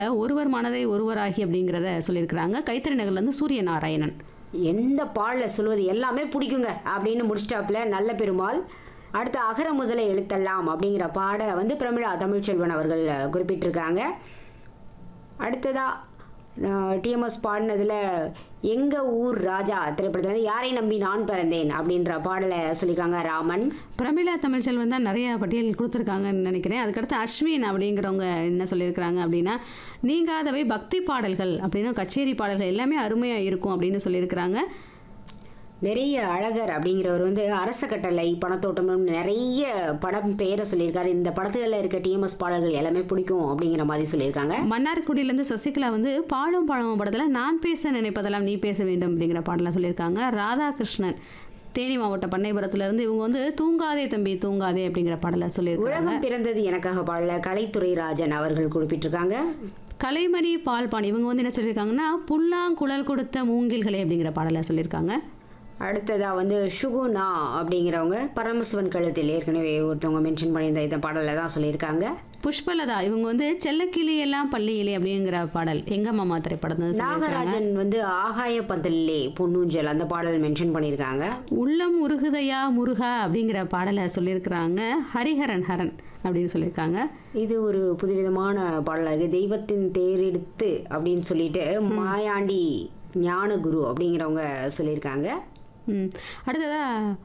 ஒருவர் மனதை ஒருவராகி அப்படிங்கிறத சொல்லியிருக்கிறாங்க கைத்தறி நகர்லேருந்து சூரிய நாராயணன் எந்த பாலில் சொல்வது எல்லாமே பிடிக்குங்க அப்படின்னு முடிச்சிட்டாப்புல நல்ல பெருமாள் அடுத்து அகர முதல எழுத்தெல்லாம் அப்படிங்கிற பாட வந்து பிரமிழா தமிழ்ச்செல்வன் அவர்கள் குறிப்பிட்டிருக்காங்க அடுத்ததா டிஎம்எஸ் பாடினதில் எங்கள் ஊர் ராஜா திரைப்படத்தில் வந்து யாரை நம்பி நான் பிறந்தேன் அப்படின்ற பாடலை சொல்லியிருக்காங்க ராமன் பிரமிளா தமிழ்ச்செல்வன் தான் நிறைய பட்டியல் கொடுத்துருக்காங்கன்னு நினைக்கிறேன் அதுக்கடுத்து அஸ்வின் அப்படிங்கிறவங்க என்ன சொல்லியிருக்கிறாங்க அப்படின்னா நீங்காதவை பக்தி பாடல்கள் அப்படின்னு கச்சேரி பாடல்கள் எல்லாமே அருமையாக இருக்கும் அப்படின்னு சொல்லியிருக்கிறாங்க நிறைய அழகர் அப்படிங்கிறவர் வந்து அரச கட்டளை பணத்தோட்டம் நிறைய படம் பெயரை சொல்லியிருக்காரு இந்த படத்துகளில் இருக்க டிஎம்எஸ் பாடல்கள் எல்லாமே பிடிக்கும் அப்படிங்கிற மாதிரி சொல்லியிருக்காங்க மன்னார்குடியிலேருந்து சசிகலா வந்து பாடும் பழம் படத்தில் நான் பேச நினைப்பதெல்லாம் நீ பேச வேண்டும் அப்படிங்கிற பாடலாம் சொல்லியிருக்காங்க ராதாகிருஷ்ணன் தேனி மாவட்ட பண்ணைபுரத்துல இருந்து இவங்க வந்து தூங்காதே தம்பி தூங்காதே அப்படிங்கிற பாடலை சொல்லியிருக்காங்க உலகம் பிறந்தது எனக்காக பாடல கலைத்துறை ராஜன் அவர்கள் குறிப்பிட்டிருக்காங்க கலைமணி பால்பான் இவங்க வந்து என்ன சொல்லியிருக்காங்கன்னா புல்லாங்குழல் கொடுத்த மூங்கில்களே அப்படிங்கிற பாடலை சொல்லியிருக்காங்க அடுத்ததா வந்து சுகுணா அப்படிங்கிறவங்க பரமசிவன் கழுத்தில் ஏற்கனவே ஒருத்தவங்க மென்ஷன் பண்ணியிருந்த இந்த பாடலை தான் சொல்லியிருக்காங்க புஷ்பலதா இவங்க வந்து செல்லக்கிளி எல்லாம் பள்ளியிலே அப்படிங்கிற பாடல் எங்க மாமா திரைப்படத்தை சொல்லியிருக்காங்க நாகராஜன் வந்து ஆகாய பந்தல்லே பொன்னூஞ்சல் அந்த பாடல் மென்ஷன் பண்ணியிருக்காங்க உள்ளம் உருகுதையா முருகா அப்படிங்கிற பாடலை சொல்லியிருக்கிறாங்க ஹரிஹரன் ஹரன் அப்படின்னு சொல்லியிருக்காங்க இது ஒரு புதுவிதமான பாடலாக இருக்குது தெய்வத்தின் தேரெடுத்து அப்படின்னு சொல்லிட்டு மாயாண்டி ஞானகுரு அப்படிங்கிறவங்க சொல்லியிருக்காங்க ம் அடுத்ததா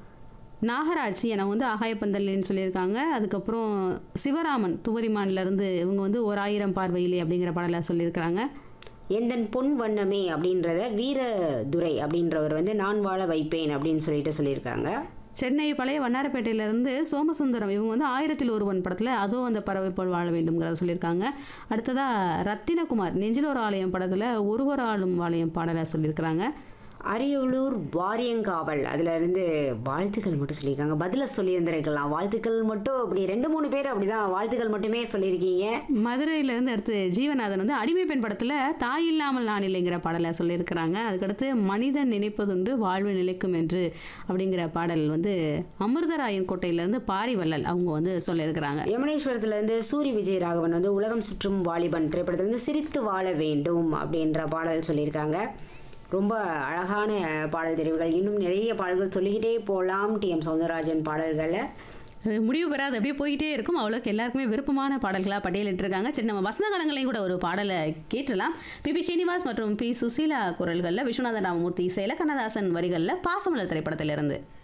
நாகராஜ் எனக்கு வந்து ஆகாயப்பந்தல்னு சொல்லியிருக்காங்க அதுக்கப்புறம் சிவராமன் துவரிமான்லேருந்து இவங்க வந்து ஒரு ஆயிரம் பார்வையிலே அப்படிங்கிற பாடலை சொல்லியிருக்கிறாங்க எந்தன் பொன் வண்ணமே அப்படின்றத வீரதுரை அப்படின்றவர் வந்து நான் வாழ வைப்பேன் அப்படின்னு சொல்லிட்டு சொல்லியிருக்காங்க சென்னை பழைய வண்ணாரப்பேட்டையிலேருந்து சோமசுந்தரம் இவங்க வந்து ஆயிரத்தில் ஒருவன் படத்தில் அதுவும் அந்த பறவை போல் வாழ வேண்டும்ங்கிறத சொல்லியிருக்காங்க அடுத்ததாக ரத்தினகுமார் நெஞ்சில் ஒரு ஆலயம் படத்தில் ஒருவர் ஆளும் வாலயம் பாடலை சொல்லியிருக்கிறாங்க அரியலூர் வாரியங்காவல் அதுல இருந்து வாழ்த்துக்கள் மட்டும் சொல்லியிருக்காங்க பதில சொல்லியிருந்திருக்கலாம் வாழ்த்துக்கள் மட்டும் அப்படி ரெண்டு மூணு பேர் அப்படிதான் வாழ்த்துக்கள் மட்டுமே சொல்லியிருக்கீங்க மதுரையிலேருந்து அடுத்து ஜீவநாதன் வந்து அடிமை பெண் படத்தில் தாய் இல்லாமல் நான் இல்லைங்கிற பாடலை சொல்லியிருக்கிறாங்க அதுக்கடுத்து மனிதன் நினைப்பதுண்டு வாழ்வு நிலைக்கும் என்று அப்படிங்கிற பாடல் வந்து அமிர்தராயன் கோட்டையிலேருந்து பாரிவள்ளல் அவங்க வந்து சொல்லியிருக்கிறாங்க யமுனேஸ்வரத்துல இருந்து சூரி விஜய் ராகவன் வந்து உலகம் சுற்றும் வாலிபன் திரைப்படத்துல இருந்து சிரித்து வாழ வேண்டும் அப்படின்ற பாடல் சொல்லியிருக்காங்க ரொம்ப அழகான பாடல் தெரிவுகள் இன்னும் நிறைய பாடல்கள் சொல்லிக்கிட்டே போகலாம் டி எம் சௌந்தரராஜன் பாடல்களை அது முடிவு பெறாது அப்படியே போயிட்டே இருக்கும் அவ்வளோக்கு எல்லாருக்குமே விருப்பமான பாடல்களாக பட்டியலிட்டிருக்காங்க சரி நம்ம வசந்த கடங்களையும் கூட ஒரு பாடலை கேட்டலாம் பிபி ஸ்ரீனிவாஸ் மற்றும் பி சுசீலா குரல்களில் விஸ்வநாதன் ராமமூர்த்தி இசையில் கண்ணதாசன் வரிகளில் பாசமலர் திரைப்படத்திலிருந்து